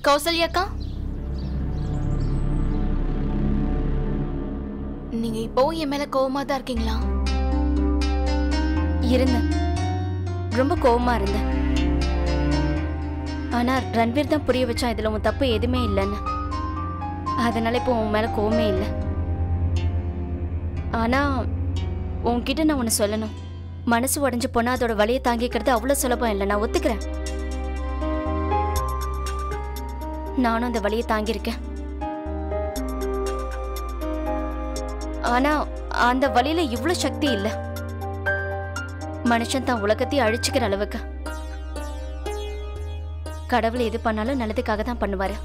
கௌசல்யாக்கா நீங்க இப்போவும் என் மேல கோவமா தான் இருக்கீங்களா இருந்தேன் ரொம்ப கோவமா இருந்தேன் ஆனா ரன்வீர் தான் புரிய வச்சான் இதுல உன் தப்பு எதுவுமே இல்லைன்னு அதனால இப்போ உன் மேல கோவமே இல்லை ஆனா உன்கிட்ட நான் ஒன்று சொல்லணும் மனசு உடஞ்சு போனா அதோட வலியை தாங்கிக்கிறது அவ்வளோ சுலபம் இல்லை நான் ஒத்துக்கிறேன் நானும் அந்த வலியை தாங்கியிருக்கேன் ஆனா அந்த வலியில இவ்வளோ சக்தி இல்லை மனுஷன் தான் உலகத்தையே அழிச்சுக்கிற அளவுக்கு கடவுள் எது பண்ணாலும் நல்லதுக்காக தான் பண்ணுவாரு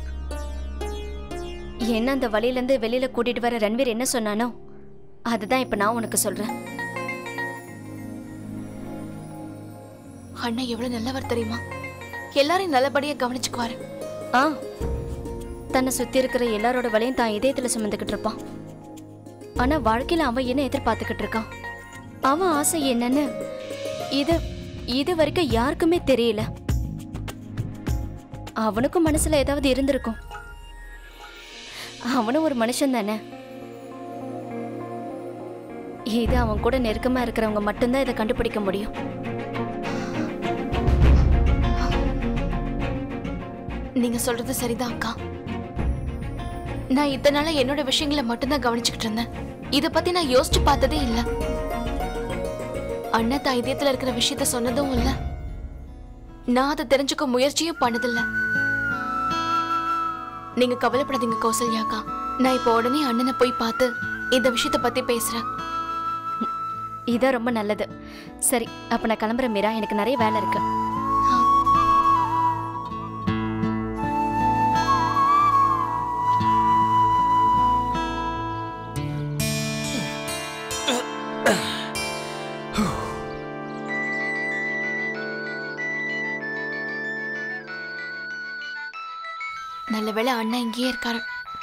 என்ன அந்த வழியிலேருந்து வெளியில கூட்டிட்டு வர ரன்வீர் என்ன சொன்னானோ அதுதான் இப்ப நான் உனக்கு சொல்றேன் அண்ணன் எவ்வளவு நல்லவர் தெரியுமா எல்லாரையும் நல்லபடியா கவனிச்சுக்குவாரு ஆ தன்னை சுத்தி இருக்கிற எல்லாரோட வலையும் தான் இதயத்துல சுமந்துக்கிட்டு இருப்பான் ஆனா வாழ்க்கையில அவன் என்ன எதிர்பார்த்துக்கிட்டு இருக்கான் அவன் ஆசை என்னன்னு இது இது வரைக்கும் யாருக்குமே தெரியல அவனுக்கும் மனசுல ஏதாவது இருந்திருக்கும் அவனும் ஒரு மனுஷன் தானே இது அவன் கூட நெருக்கமா இருக்கிறவங்க மட்டும்தான் இதை கண்டுபிடிக்க முடியும் நீங்க சொல்றது சரிதான் அக்கா நான் இத்தனை நாளா என்னோட விஷயங்களை மட்டும்தான் கவனிச்சுக்கிட்டு இருந்தேன் இத பத்தி நான் யோசிச்சு பார்த்ததே இல்ல அண்ணன் தான் இதயத்துல இருக்கிற விஷயத்த சொன்னதும் இல்ல நான் அதை தெரிஞ்சுக்க முயற்சியும் பண்ணதில்ல நீங்க கவலைப்படாதீங்க கௌசல்யாக்கா நான் இப்போ உடனே அண்ணனை போய் பார்த்து இந்த விஷயத்த பத்தி பேசுறேன் இதான் ரொம்ப நல்லது சரி அப்ப நான் கிளம்புறேன் மீரா எனக்கு நிறைய வேலை இருக்கு நல்ல வேளை அண்ணன் இங்கேயே இருக்காரு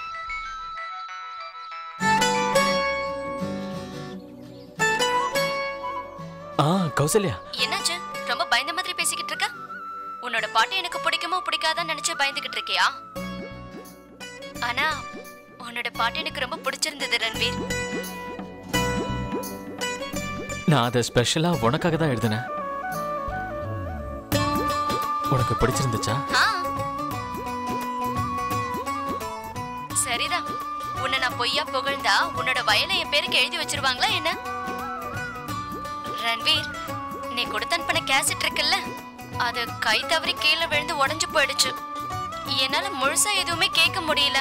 ஆ கௌசல்யா என்னாச்சு ரொம்ப பயந்த மாதிரி பேசிக்கிட்டு இருக்க உன்னோட பாட்டு எனக்கு பிடிக்குமோ பிடிக்காதான்னு நினைச்சு பயந்துகிட்டு இருக்கியா ஆனா உன்னோட பாட்டு எனக்கு ரொம்ப பிடிச்சிருந்தது ரன்வீர் நான் அதை ஸ்பெஷலா உனக்காக தான் எழுதினேன் உனக்கு பிடிச்சிருந்துச்சா ஆ. சரிதான் உன்னை நான் பொய்யா புகழ்ந்தா உன்னோட வயலை என் பேருக்கு எழுதி வச்சிருவாங்களா என்ன ரன்வீர் நீ கொடுத்து அனுப்பின கேசட் இருக்குல்ல அது கை தவறி கீழே விழுந்து உடைஞ்சு போயிடுச்சு என்னால முழுசா எதுவுமே கேட்க முடியல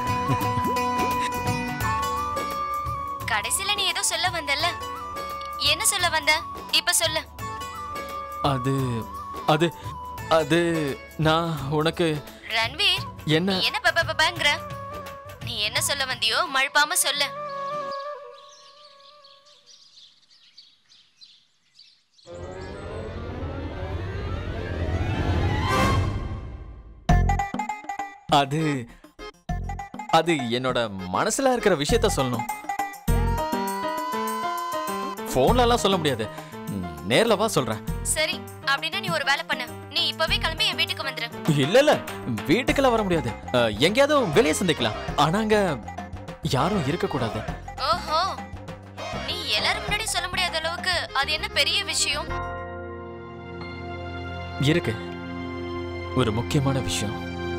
கடைசியில நீ ஏதோ சொல்ல வந்தல்ல என்ன சொல்ல வந்த இப்ப சொல்லு அது அது அது நான் உனக்கு ரன்வீர் என்ன நீ என்ன பப்ப பப்பங்கிற நீ என்ன சொல்ல வந்தியோ மழுப்பாம சொல்லு அது அது என்னோட மனசுல இருக்கிற விஷயத்த சொல்லணும் போன்ல எல்லாம் சொல்ல முடியாது ம், நேர்ல வா சொல்றேன் சரி அப்படின்னா நீ ஒரு வேலை பண்ணு நீ இப்பவே கிளம்பி என் வீட்டுக்கு வந்துரு இல்ல இல்ல வீட்டுக்கெல்லாம் வர முடியாது அஹ், எங்கேயாவது வெளியே சந்திக்கலாம் ஆனா அங்க யாரும் இருக்க கூடாது ஓஹோ நீ எல்லாரும் முன்னாடி சொல்ல முடியாத அளவுக்கு அது என்ன பெரிய விஷயம் இருக்கு ஒரு முக்கியமான விஷயம்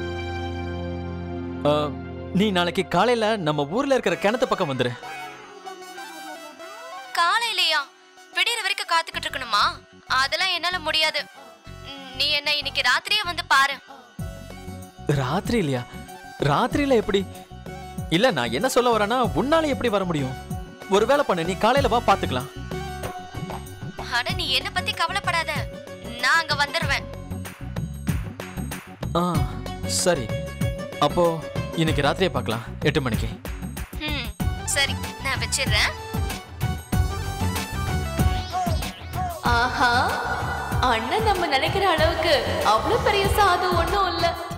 அஹ், நீ நாளைக்கு காலையில நம்ம ஊர்ல இருக்கிற கிணத்து பக்கம் வந்துரு காலையிலயா விடியற வரைக்கும் காத்துக்கிட்டு இருக்கணுமா அதெல்லாம் என்னால முடியாது ம், நீ என்ன இன்னைக்கு ராத்திரியே வந்து பாரு ராத்திரி இல்லையா ராத்திரியில எப்படி இல்ல நான் என்ன சொல்ல வரேன்னா உன்னால எப்படி வர முடியும் ஒரு வேலை பண்ணு நீ காலையில வா பாத்துக்கலாம் அட நீ என்ன பத்தி கவலைப்படாத நான் அங்க வந்துருவேன் ஆ சரி அப்போ இன்னைக்கு ராத்திரியே பார்க்கலாம் எட்டு மணிக்கு ம் சரி நான் வச்சிடுறேன் ஆஹா அண்ணன் நம்ம நினைக்கிற அளவுக்கு அவ்வளவு பெரிய சாது ஒண்ணும் இல்ல